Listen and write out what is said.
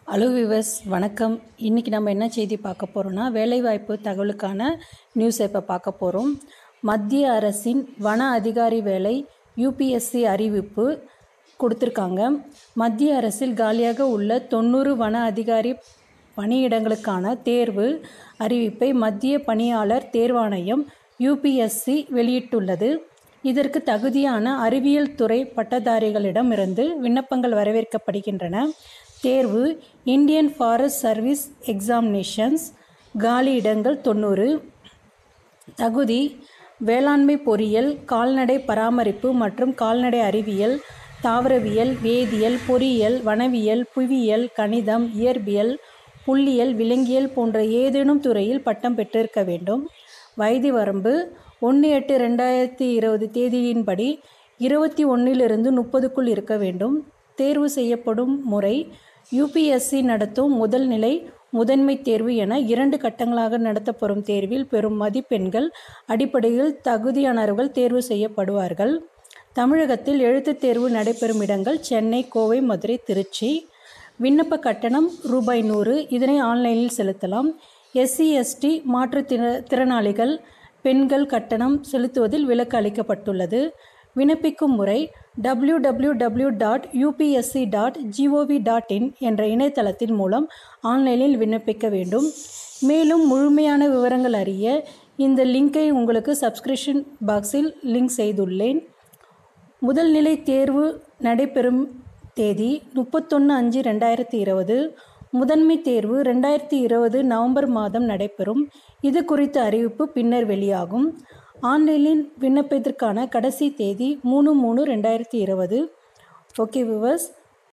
hello விவஸ் வணக்கம் இன்றைக்கி நம்ம என்ன செய்தி பார்க்க போகிறோம்னா வேலைவாய்ப்பு தகவலுக்கான நியூஸை இப்போ பார்க்க போகிறோம் மத்திய அரசின் வன அதிகாரி வேலை யூபிஎஸ்சி அறிவிப்பு கொடுத்துருக்காங்க மத்திய அரசில் காலியாக உள்ள தொண்ணூறு வன அதிகாரி பணியிடங்களுக்கான தேர்வு அறிவிப்பை மத்திய பணியாளர் தேர்வாணையம் யூபிஎஸ்சி வெளியிட்டுள்ளது இதற்கு தகுதியான அறிவியல் துறை பட்டதாரிகளிடமிருந்து விண்ணப்பங்கள் வரவேற்கப்படுகின்றன தேர்வு இந்தியன் ஃபாரஸ்ட் சர்வீஸ் எக்ஸாமினேஷன்ஸ் காலி இடங்கள் தொண்ணூறு தகுதி வேளாண்மை பொறியியல் கால்நடை பராமரிப்பு மற்றும் கால்நடை அறிவியல் தாவரவியல் வேதியியல் பொறியியல் வனவியல் புவியியல் கணிதம் இயற்பியல் புள்ளியியல் விலங்கியல் போன்ற ஏதேனும் துறையில் பட்டம் பெற்றிருக்க வேண்டும் வயது வரம்பு ஒன்று எட்டு ரெண்டாயிரத்தி இருபது தேதியின்படி இருபத்தி ஒன்றிலிருந்து முப்பதுக்குள் இருக்க வேண்டும் தேர்வு செய்யப்படும் முறை யூபிஎஸ்சி நடத்தும் முதல் நிலை முதன்மை தேர்வு என இரண்டு கட்டங்களாக நடத்தப்படும் தேர்வில் பெறும் மதிப்பெண்கள் அடிப்படையில் தகுதியானவர்கள் தேர்வு செய்யப்படுவார்கள் தமிழகத்தில் எழுத்துத் தேர்வு நடைபெறும் இடங்கள் சென்னை கோவை மதுரை திருச்சி விண்ணப்ப கட்டணம் ரூபாய் நூறு இதனை ஆன்லைனில் செலுத்தலாம் எஸ்சி எஸ்டி மாற்றுத்திற திறனாளிகள் பெண்கள் கட்டணம் செலுத்துவதில் விலக்கு அளிக்கப்பட்டுள்ளது விண்ணப்பிக்கும் முறை W W W dot UPSC dot GOV dot in என்ற இணையதளத்தின் மூலம் ஆன்லைனில் விண்ணப்பிக்க வேண்டும் மேலும் முழுமையான விவரங்கள் அறிய இந்த லிங்கை உங்களுக்கு சப்ஸ்கிரிப்ஷன் பாக்ஸில் லிங்க் செய்துள்ளேன் முதல் நிலை தேர்வு நடைபெறும் தேதி முப்பத்தொன்று அஞ்சு ரெண்டாயிரத்தி இருபது முதன்மை தேர்வு ரெண்டாயிரத்தி இருபது நவம்பர் மாதம் நடைபெறும் இது குறித்த அறிவிப்பு பின்னர் வெளியாகும் ஆன்லைனில் விண்ணப்பத்திற்கான கடைசி தேதி மூணு மூணு ரெண்டாயிரத்தி இருபது ஓகே விவர்ஸ்